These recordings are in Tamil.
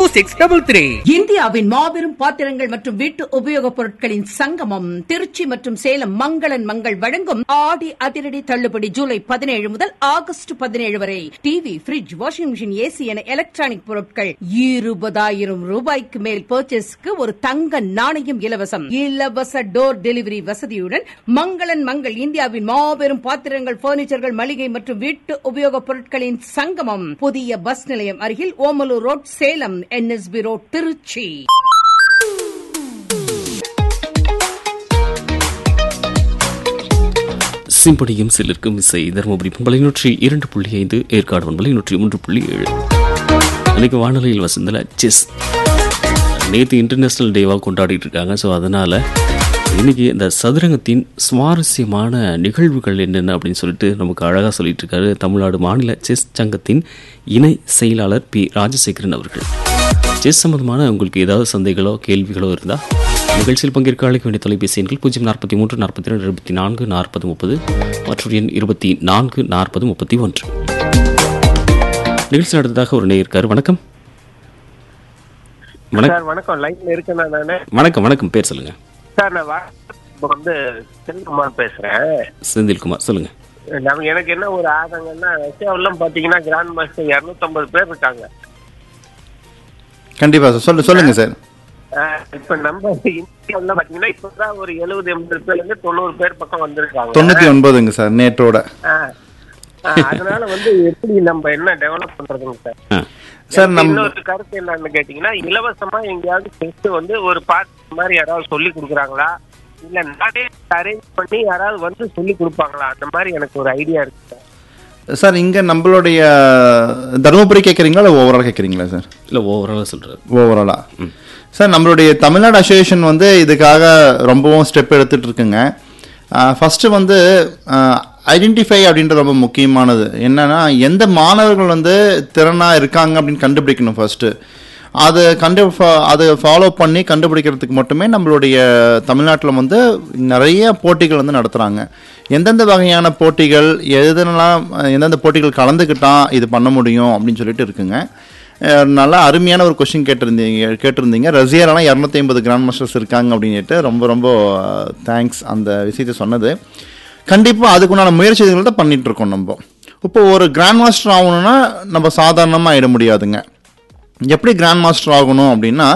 டூ சிக்ஸ் டபுள் த்ரீ இந்தியாவின் மாபெரும் பாத்திரங்கள் மற்றும் வீட்டு உபயோகப் பொருட்களின் சங்கமம் திருச்சி மற்றும் சேலம் மங்களன் மங்கள் வழங்கும் ஆடி அதிரடி தள்ளுபடி ஜூலை பதினேழு முதல் ஆகஸ்ட் பதினேழு வரை TV fridge washing machine AC என எலக்ட்ரானிக் பொருட்கள் இருபதாயிரம் ரூபாய்க்கு மேல் பர்ச்சேஸ்க்கு ஒரு தங்க நாணயம் இலவசம் இலவச டோர் டெலிவரி வசதியுடன் மங்களன் மங்கள் இந்தியாவின் மாபெரும் பாத்திரங்கள் பர்னிச்சர்கள் மளிகை மற்றும் வீட்டு உபயோகப் பொருட்களின் சங்கமம் புதிய பஸ் நிலையம் அருகில் Omalur road Salem NSP road Trichy சிம்படியும் சிலருக்கும் இசை தருமபுரி பண்பலை நூற்றி இரண்டு புள்ளி ஐந்து ஏற்காடு பண்பலை நூற்றி மூன்று புள்ளி ஏழு இன்னைக்கு வானொலியில் வசந்தல செஸ் நேற்று இன்டர்நேஷ்னல் டேவாக கொண்டாடிட்டு இருக்காங்க ஸோ அதனால் இன்னைக்கு இந்த சதுரங்கத்தின் சுவாரஸ்யமான நிகழ்வுகள் என்னென்ன அப்படின்னு சொல்லிட்டு நமக்கு அழகாக சொல்லிட்டு இருக்காரு தமிழ்நாடு மாநில செஸ் சங்கத்தின் இணை செயலாளர் பி ராஜசேகரன் அவர்கள் செஸ் சம்பந்தமான உங்களுக்கு ஏதாவது சந்தைகளோ கேள்விகளோ இருந்தால் நிகழ்ச்சியில் பங்கேற்க அழைக்க வேண்டிய தொலைபேசி எண்கள் பூஜ்ஜியம் நாற்பத்தி மூன்று நாற்பத்தி ரெண்டு இருபத்தி நான்கு நாற்பது முப்பது மற்றும் எண் இருபத்தி நான்கு நாற்பது முப்பத்தி ஒன்று நிகழ்ச்சி நடந்ததாக ஒரு நேயர்கார் வணக்கம் வணக்கம் சார் வணக்கம் லைன்ல இருக்கேன் நானு வணக்கம் வணக்கம் பேர் சொல்லுங்க சார் நான் வா- இப்ப வந்து செல்குமார் பேசுறேன் செந்தில்குமார் சொல்லுங்க நம்ம எனக்கு என்ன ஒரு ஆதங்கம்னா ரஷ்யாவெல்லாம் பாத்தீங்கன்னா கிராண்ட் மாஸ்டர் இருநூத்தம்பது பேர் இருக்காங்க கண்டிப்பா சார் சொல்லு சொல்லுங்க சார் ஆஹ் இப்ப நம்ம இந்தியாவுல பாத்தீங்கன்னா இப்பதான் ஒரு எழுபது எண்பது பேர்ல இருந்து தொண்ணூறு பேர் பக்கம் வந்திருக்காங்க தொண்ணூத்தி ஒன்பதுங்க சார் நேட்டோட ஆஹ் ஆஹ் அதனால வந்து எப்படி நம்ம என்ன டெவலப் பண்றதுங்க சார் ஆ சார் எனக்கு நம்ம இன்னொரு கருத்து என்னன்னு கேட்டீங்கன்னா இலவசமா எங்கேயாவது செஸ் வந்து ஒரு பார்ட் மாதிரி யாராவது சொல்லி கொடுக்குறாங்களா இல்ல நானே அரேஞ்ச் பண்ணி யாராவது வந்து சொல்லி கொடுப்பாங்களா அந்த மாதிரி எனக்கு ஒரு ஐடியா இருக்கு சார். சார் இங்க நம்மளுடைய தருமபுரி கேட்குறீங்களா இல்லை ஓவரால் கேட்குறீங்களா சார் இல்லை ஓவராலாக சொல்கிறார் ஓவராலா சார் நம்மளுடைய தமிழ்நாடு அசோசியேஷன் வந்து இதுக்காக ரொம்பவும் ஸ்டெப் எடுத்துட்டு இருக்குங்க ஃபர்ஸ்ட் வந்து ஐடென்டிஃபை அப்படின்றது ரொம்ப முக்கியமானது என்னன்னா எந்த மாணவர்கள் வந்து திறனா இருக்காங்க அப்படின்னு கண்டுபிடிக்கணும் ஃபர்ஸ்ட் அது கண்டு ஃபா- அதை ஃபாலோ பண்ணி கண்டுபிடிக்கிறதுக்கு மட்டுமே நம்மளுடைய தமிழ்நாட்டில் வந்து நிறைய போட்டிகள் வந்து நடத்துகிறாங்க எந்தெந்த வகையான போட்டிகள் எதனெல்லாம் எந்தெந்த போட்டிகள் கலந்துக்கிட்டா இது பண்ண முடியும் அப்படின்னு சொல்லிட்டு இருக்குங்க அஹ் நல்லா அருமையான ஒரு கொஷின் கேட்டிருந்தீங்க கேட்டிருந்தீங்க ரஷ்யாலலாம் இரநூத்தி ஐம்பது கிராண்ட் மாஸ்டர்ஸ் இருக்காங்க அப்படின்ட்டு ரொம்ப ரொம்ப தேங்க்ஸ் அந்த விஷயத்தை சொன்னது கண்டிப்பாக அதுக்குண்டான முயற்சிகள் தான் பண்ணிட்டு இருக்கோம் நம்ம இப்போ ஒரு கிராண்ட் மாஸ்டர் ஆகணும்னா நம்ம சாதாரணமாக ஆயிட முடியாதுங்க எப்படி கிராண்ட் மாஸ்டர் ஆகணும் அப்படின்னா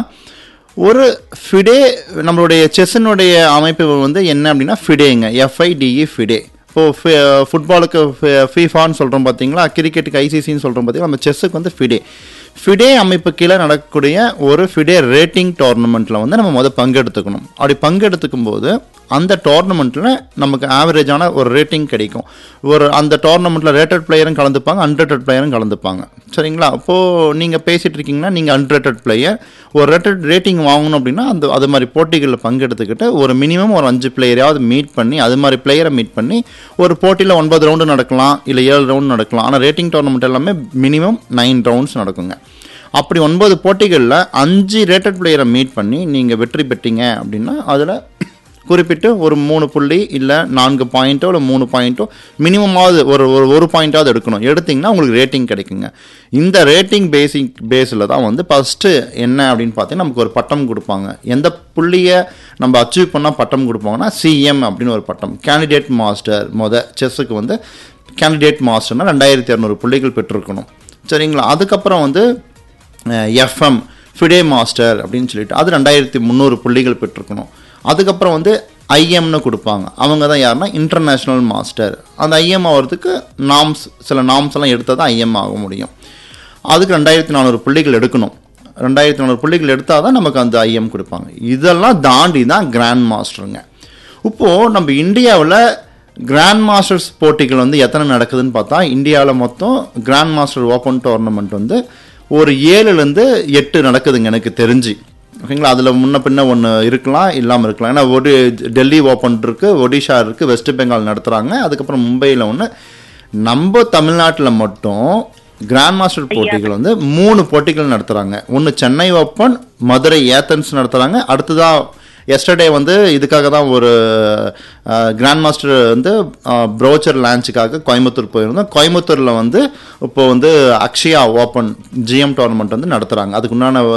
ஒரு ஃபிடே நம்மளுடைய செஸ்ஸினுடைய அமைப்பு வந்து என்ன அப்படின்னா ஃபிடேங்க எஃப்ஐடிஇ ஃபிடே இப்போ ஃபுட்பாலுக்கு ஃபீஃபான்னு சொல்கிறோம் பார்த்தீங்களா கிரிக்கெட்டுக்கு ஐசிசின்னு சொல்கிறோம் பார்த்தீங்களா நம்ம செஸ்ஸுக்கு வந்து ஃபிடே ஃபிடே அமைப்பு கீழே நடக்கக்கூடிய ஒரு ஃபிடே ரேட்டிங் டோர்னமெண்ட்டில் வந்து நம்ம முதல் பங்கெடுத்துக்கணும் அப்படி பங்கெடுத்துக்கும் போது அந்த டோர்னமெண்ட்டில் நமக்கு ஆவரேஜான ஒரு ரேட்டிங் கிடைக்கும் ஒரு அந்த டோர்னமெண்ட்டில் ரேட்டட் பிளேயரும் கலந்துப்பாங்க அன்ரேட்டட் பிளேயரும் கலந்துப்பாங்க சரிங்களா அப்போது நீங்கள் பேசிகிட்டு இருக்கீங்கன்னா நீங்கள் அன்ரேட்டட் பிளேயர் ஒரு ரேட்டட் ரேட்டிங் வாங்கணும் அப்படின்னா அந்த அது மாதிரி போட்டிகளில் பங்கெடுத்துக்கிட்டு ஒரு மினிமம் ஒரு அஞ்சு பிளேயரையாவது மீட் பண்ணி அது மாதிரி பிளேயரை மீட் பண்ணி ஒரு போட்டியில் ஒன்பது ரவுண்டு நடக்கலாம் இல்லை ஏழு ரவுண்டு நடக்கலாம் ஆனால் ரேட்டிங் டோர்னமெண்ட் எல்லாமே மினிமம் நைன் ரவுண்ட்ஸ் நடக்குங்க அப்படி ஒன்பது போட்டிகளில் அஞ்சு ரேட்டட் பிளேயரை மீட் பண்ணி நீங்கள் வெற்றி பெற்றீங்க அப்படின்னா அதில் குறிப்பிட்டு ஒரு மூணு புள்ளி இல்லை நான்கு பாயிண்ட்டோ இல்லை மூணு பாயிண்ட்டோ மினிமமாவது ஒரு ஒரு ஒரு பாயிண்ட்டாவது எடுக்கணும் எடுத்தீங்கன்னா உங்களுக்கு ரேட்டிங் கிடைக்குங்க இந்த ரேட்டிங் பேசிக் பேஸில் தான் வந்து ஃபஸ்ட்டு என்ன அப்படின்னு பார்த்தீங்கன்னா நமக்கு ஒரு பட்டம் கொடுப்பாங்க எந்த புள்ளியை நம்ம அச்சீவ் பண்ணால் பட்டம் கொடுப்பாங்கன்னா சிஎம் அப்படின்னு ஒரு பட்டம் கேண்டிடேட் மாஸ்டர் மொத செஸ்ஸுக்கு வந்து கேண்டிடேட் மாஸ்டர்னா ரெண்டாயிரத்தி இரநூறு புள்ளிகள் பெற்றிருக்கணும் சரிங்களா அதுக்கப்புறம் வந்து எஃப்எம் ஃபிடே மாஸ்டர் அப்படின்னு சொல்லிட்டு அது ரெண்டாயிரத்தி முந்நூறு புள்ளிகள் பெற்றிருக்கணும் அதுக்கப்புறம் வந்து ஐஎம்னு கொடுப்பாங்க அவங்க தான் யாருன்னா இன்டர்நேஷ்னல் மாஸ்டர் அந்த ஐஎம் ஆகிறதுக்கு நாம்ஸ் சில நாம்ஸ் எல்லாம் எடுத்தால் தான் ஐஎம் ஆக முடியும் அதுக்கு ரெண்டாயிரத்தி நானூறு புள்ளிகள் எடுக்கணும் ரெண்டாயிரத்தி நானூறு புள்ளிகள் எடுத்தால் தான் நமக்கு அந்த ஐஎம் கொடுப்பாங்க இதெல்லாம் தாண்டி தான் கிராண்ட் மாஸ்டருங்க இப்போது நம்ம இந்தியாவில் கிராண்ட் மாஸ்டர்ஸ் போட்டிகள் வந்து எத்தனை நடக்குதுன்னு பார்த்தா இந்தியாவில் மொத்தம் கிராண்ட் மாஸ்டர் ஓப்பன் டோர்னமெண்ட் வந்து ஒரு ஏழுலேருந்து எட்டு நடக்குதுங்க எனக்கு தெரிஞ்சு ஓகேங்களா அதில் முன்ன பின்ன ஒன்று இருக்கலாம் இல்லாமல் இருக்கலாம் ஏன்னா ஒடி டெல்லி ஓப்பன் இருக்குது ஒடிஷா இருக்குது வெஸ்ட் பெங்கால் நடத்துகிறாங்க அதுக்கப்புறம் மும்பையில் ஒன்று நம்ம தமிழ்நாட்டில் மட்டும் கிராண்ட் மாஸ்டர் போட்டிகள் வந்து மூணு போட்டிகள் நடத்துகிறாங்க ஒன்று சென்னை ஓப்பன் மதுரை ஏத்தன்ஸ் நடத்துகிறாங்க அடுத்ததாக எஸ்டர்டே வந்து இதுக்காக தான் ஒரு கிராண்ட் மாஸ்டர் வந்து ப்ரோச்சர் லான்ச்சுக்காக கோயம்புத்தூர் போயிருந்தோம் கோயம்புத்தூரில் வந்து இப்போ வந்து அக்ஷயா ஓப்பன் ஜிஎம் டோர்னமெண்ட் வந்து நடத்துகிறாங்க அதுக்கு உண்டான